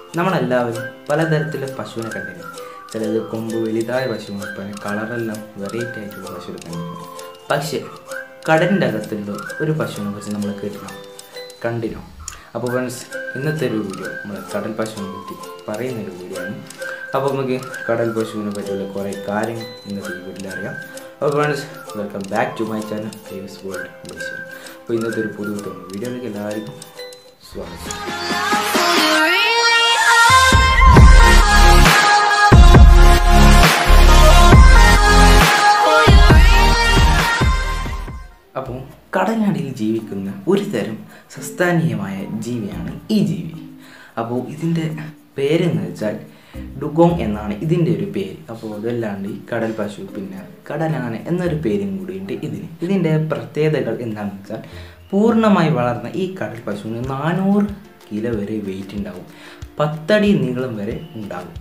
നമ്മളെല്ലാവരും പലതരത്തിലുള്ള പശുവിനെ കണ്ടിരുന്നു ചിലത് കൊമ്പ് വലുതായ പശുവിനെ പിന്നെ കളറെല്ലാം വെറൈറ്റി ആയിട്ടുള്ള പശുവിനെ കണ്ടിരുന്നു പക്ഷേ കടലിൻ്റെ അകത്തുള്ള ഒരു പശുവിനെ കുറിച്ച് നമ്മൾ കേട്ടിരുന്നു കണ്ടിനോ അപ്പോൾ ഫ്രണ്ട്സ് ഇന്നത്തെ ഒരു വീഡിയോ നമ്മൾ കടൽ പശുവിനെ പറ്റി പറയുന്ന ഒരു വീഡിയോ ആണ് അപ്പോൾ നമുക്ക് കടൽ പശുവിനെ പറ്റിയുള്ള കുറേ കാര്യങ്ങൾ ഇന്നത്തെ ഈ വീട്ടിൽ അറിയാം അപ്പോൾ friends welcome back to my channel Davis world bison അപ്പോൾ ഇന്നത്തെ ഒരു പുതിയ പുതിയ വീഡിയോയിലേക്ക് എല്ലാവർക്കും സ്വാഗതം അപ്പോൾ കടലിനടിയിൽ ജീവിക്കുന്ന ഒരു തരം സസ്ഥാനീയമായ ജീവിയാണ് ഈ ജീവി അപ്പോൾ ഇതിൻ്റെ പേരെന്ന് വെച്ചാൽ ഡുഗോങ് എന്നാണ് ഇതിൻ്റെ ഒരു പേര് അപ്പോൾ അതല്ലാണ്ട് ഈ കടൽ പശു പിന്നെ കടലാന എന്നൊരു പേരും കൂടിയുണ്ട് ഇതിന് ഇതിൻ്റെ പ്രത്യേകതകൾ എന്താണെന്ന് വെച്ചാൽ പൂർണ്ണമായി വളർന്ന ഈ കടൽ പശുവിന് നാനൂറ് കിലോ വരെ വെയിറ്റ് ഉണ്ടാവും പത്തടി നീളം വരെ ഉണ്ടാകും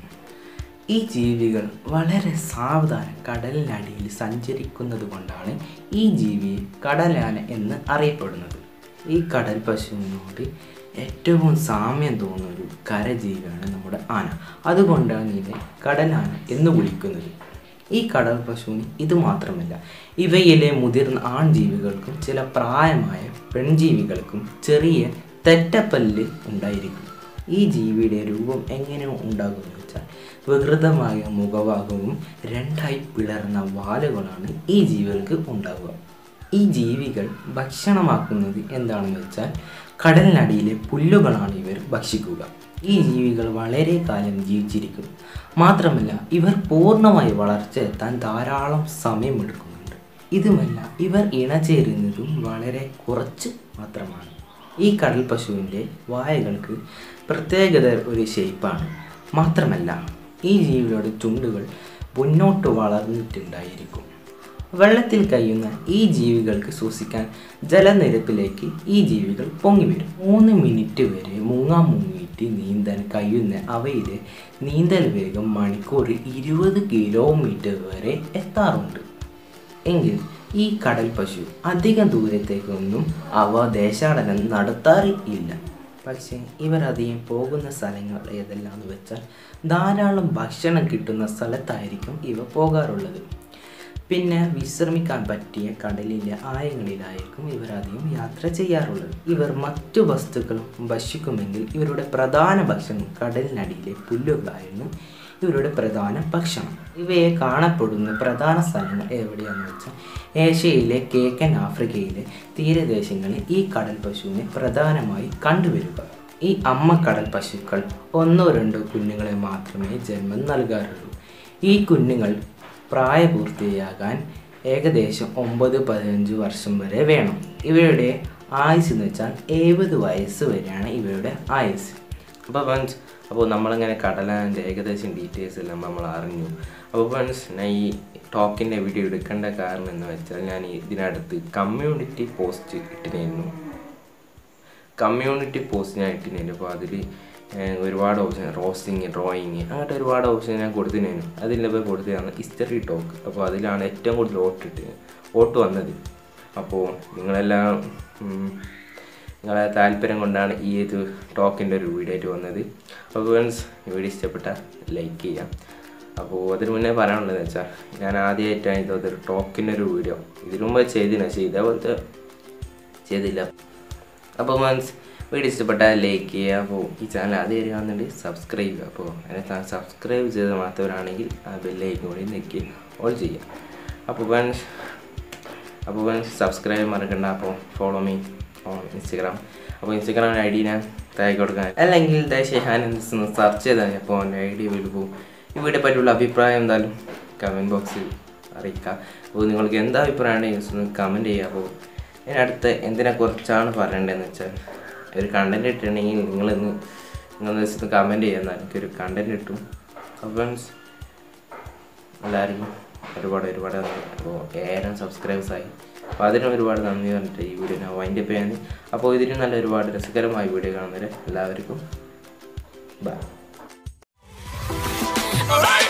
ഈ ജീവികൾ വളരെ സാവധാനം കടലിനടിയിൽ സഞ്ചരിക്കുന്നത് കൊണ്ടാണ് ഈ ജീവിയെ കടലാന എന്ന് അറിയപ്പെടുന്നത് ഈ കടൽ പശുവിനോട് ഏറ്റവും സാമ്യം തോന്നുന്ന ഒരു കരജീവിയാണ് നമ്മുടെ ആന അതുകൊണ്ടാണ് ഇതിനെ കടലാന എന്ന് വിളിക്കുന്നത് ഈ കടൽ പശുവിന് ഇത് മാത്രമല്ല ഇവയിലെ മുതിർന്ന ആൺജീവികൾക്കും ചില പ്രായമായ പെൺജീവികൾക്കും ചെറിയ തെറ്റപ്പല്ല് ഉണ്ടായിരിക്കും ഈ ജീവിയുടെ രൂപം എങ്ങനെ ഉണ്ടാകുമെന്ന് വെച്ചാൽ വികൃതമായ മുഖഭാഗവും രണ്ടായി പിളർന്ന വാലുകളാണ് ഈ ജീവികൾക്ക് ഉണ്ടാവുക ഈ ജീവികൾ ഭക്ഷണമാക്കുന്നത് എന്താണെന്ന് വെച്ചാൽ കടലിനടിയിലെ പുല്ലുകളാണ് ഇവർ ഭക്ഷിക്കുക ഈ ജീവികൾ വളരെ കാലം ജീവിച്ചിരിക്കും മാത്രമല്ല ഇവർ പൂർണ്ണമായി വളർച്ച എത്താൻ ധാരാളം സമയമെടുക്കുന്നുണ്ട് ഇതുമല്ല ഇവർ ഇണചേരുന്നതും വളരെ കുറച്ച് മാത്രമാണ് ഈ കടൽ പശുവിൻ്റെ വായകൾക്ക് പ്രത്യേകത ഒരു ഷേപ്പാണ് മാത്രമല്ല ഈ ജീവികളുടെ ചുണ്ടുകൾ മുന്നോട്ട് വളർന്നിട്ടുണ്ടായിരിക്കും വെള്ളത്തിൽ കഴിയുന്ന ഈ ജീവികൾക്ക് ശ്വസിക്കാൻ ജലനിരപ്പിലേക്ക് ഈ ജീവികൾ പൊങ്ങി വരും മൂന്ന് മിനിറ്റ് വരെ മുങ്ങാൻ മുങ്ങിയിട്ട് നീന്താൻ കഴിയുന്ന അവയുടെ നീന്തൽ വേഗം മണിക്കൂറിൽ ഇരുപത് കിലോമീറ്റർ വരെ എത്താറുണ്ട് എങ്കിൽ ഈ കടൽ പശു അധിക ദൂരത്തേക്കൊന്നും അവ ദേശാടനം നടത്താറില്ല പക്ഷേ ഇവർ അധികം പോകുന്ന സ്ഥലങ്ങൾ ഏതെല്ലാമെന്ന് വെച്ചാൽ ധാരാളം ഭക്ഷണം കിട്ടുന്ന സ്ഥലത്തായിരിക്കും ഇവ പോകാറുള്ളത് പിന്നെ വിശ്രമിക്കാൻ പറ്റിയ കടലിലെ ആയങ്ങളിലായിരിക്കും ഇവർ അധികം യാത്ര ചെയ്യാറുള്ളത് ഇവർ മറ്റു വസ്തുക്കളും ഭക്ഷിക്കുമെങ്കിൽ ഇവരുടെ പ്രധാന ഭക്ഷണം കടലിനടിയിലെ പുല്ലുകളായിരുന്നു ഇവരുടെ പ്രധാന ഭക്ഷണം ഇവയെ കാണപ്പെടുന്ന പ്രധാന സ്ഥലങ്ങൾ എവിടെയാണെന്ന് വെച്ചാൽ ഏഷ്യയിലെ കിഴക്കൻ ആഫ്രിക്കയിലെ തീരദേശങ്ങളിൽ ഈ കടൽ പശുവിനെ പ്രധാനമായി കണ്ടുവരിക ഈ അമ്മ കടൽ പശുക്കൾ ഒന്നോ രണ്ടോ കുഞ്ഞുങ്ങളെ മാത്രമേ ജന്മം നൽകാറുള്ളൂ ഈ കുഞ്ഞുങ്ങൾ പ്രായപൂർത്തിയാകാൻ ഏകദേശം ഒമ്പത് പതിനഞ്ച് വർഷം വരെ വേണം ഇവയുടെ ആയുസ് എന്ന് വെച്ചാൽ എഴുപത് വയസ്സ് വരെയാണ് ഇവയുടെ ആയുസ് അപ്പോൾ ഫ്രണ്ട്സ് അപ്പോൾ നമ്മളിങ്ങനെ കടലാൻ്റെ ഏകദേശം ഡീറ്റെയിൽസ് എല്ലാം നമ്മൾ അറിഞ്ഞു അപ്പോൾ ഫ്രണ്ട്സ് ഞാൻ ഈ ടോക്കിൻ്റെ വീഡിയോ എടുക്കേണ്ട കാരണം എന്ന് വെച്ചാൽ ഞാൻ ഇതിനടുത്ത് കമ്മ്യൂണിറ്റി പോസ്റ്റ് ഇട്ടിരുന്നു കമ്മ്യൂണിറ്റി പോസ്റ്റ് ഞാൻ ഇട്ടിരുന്നു അപ്പോൾ അതിൽ ഒരുപാട് ഓപ്ഷൻ റോസ്റ്റിങ് ഡ്രോയിങ് അങ്ങനത്തെ ഒരുപാട് ഓപ്ഷൻ ഞാൻ കൊടുത്തിരുന്നു അതിലിപ്പോൾ കൊടുത്തതാണ് ഹിസ്റ്ററി ടോക്ക് അപ്പോൾ അതിലാണ് ഏറ്റവും കൂടുതൽ വോട്ട് ഇട്ടത് വോട്ട് വന്നത് അപ്പോൾ നിങ്ങളെല്ലാം നിങ്ങളെ താല്പര്യം കൊണ്ടാണ് ഈ ഒരു ടോക്കിൻ്റെ ഒരു വീഡിയോ ആയിട്ട് വന്നത് അപ്പോൾ ഫ്രണ്ട്സ് വീഡിയോ ഇഷ്ടപ്പെട്ട ലൈക്ക് ചെയ്യാം അപ്പോൾ അതിന് മുന്നേ പറയാനുള്ളതെന്ന് വെച്ചാൽ ഞാൻ ആദ്യമായിട്ടാണ് ഇതൊരു ടോക്കിൻ്റെ ഒരു വീഡിയോ ഇതിനു മുമ്പ് ചെയ്തിന് പക്ഷേ ഇതേപോലത്തെ ചെയ്തില്ല അപ്പോൾ ഫ്രണ്ട്സ് വീഡിയോ ഇഷ്ടപ്പെട്ടാൽ ലൈക്ക് ചെയ്യുക അപ്പോൾ ഈ ചാനൽ ആദ്യം കാണുന്നുണ്ട് സബ്സ്ക്രൈബ് ചെയ്യുക അപ്പോൾ അതിനെ സബ്സ്ക്രൈബ് ചെയ്ത് മാത്രവരാണെങ്കിൽ ആ ബെല്ലൈക്കും കൂടി നെക്കി ഓൾ ചെയ്യുക അപ്പോൾ ഫ്രണ്ട്സ് അപ്പോൾ ഫ്രണ്ട്സ് സബ്സ്ക്രൈബ് മറക്കണ്ട അപ്പോൾ ഫോളോ മീ ഓൺ ഇൻസ്റ്റഗ്രാം അപ്പോൾ ഇൻസ്റ്റഗ്രാം ഐ ഡി ഞാൻ താഴെ കൊടുക്കാൻ അല്ലെങ്കിൽ ഷെഹാൻ എന്ന് സെർച്ച് ചെയ്താൽ അപ്പോൾ എൻ്റെ ഐ ഡി വിളിപ്പോൾ ഈ വീഡിയോ പറ്റിയുള്ള അഭിപ്രായം എന്തായാലും കമൻറ്റ് ബോക്സിൽ അറിയിക്കുക അപ്പോൾ നിങ്ങൾക്ക് എന്താ അഭിപ്രായമാണ് ഒന്ന് കമൻറ്റ് ചെയ്യുക അപ്പോൾ ഇതിനടുത്ത് എന്തിനെക്കുറിച്ചാണ് പറയേണ്ടതെന്ന് വെച്ചാൽ ഒരു കണ്ടൻറ് ഇട്ടിട്ടുണ്ടെങ്കിൽ നിങ്ങളിന്ന് നിങ്ങൾ ജസ്റ്റ് കമൻറ്റ് ചെയ്യുന്ന എനിക്കൊരു കണ്ടൻറ് കിട്ടും അപ്പോൾ ഫ്രണ്ട്സ് എല്ലാവർക്കും ഒരുപാട് ഒരുപാട് നന്ദി അപ്പോൾ ഏഴായിരം സബ്സ്ക്രൈബേഴ്സ് ആയി അപ്പോൾ അതിനും ഒരുപാട് നന്ദി പറഞ്ഞിട്ട് ഈ വീഡിയോ ഞാൻ വൈൻഡ് അപ്പ് ചെയ്യാൻ അപ്പോൾ ഇതിനും നല്ല ഒരുപാട് രസകരമായ വീഡിയോ കാണുന്നവരെ എല്ലാവർക്കും ബൈ Bye.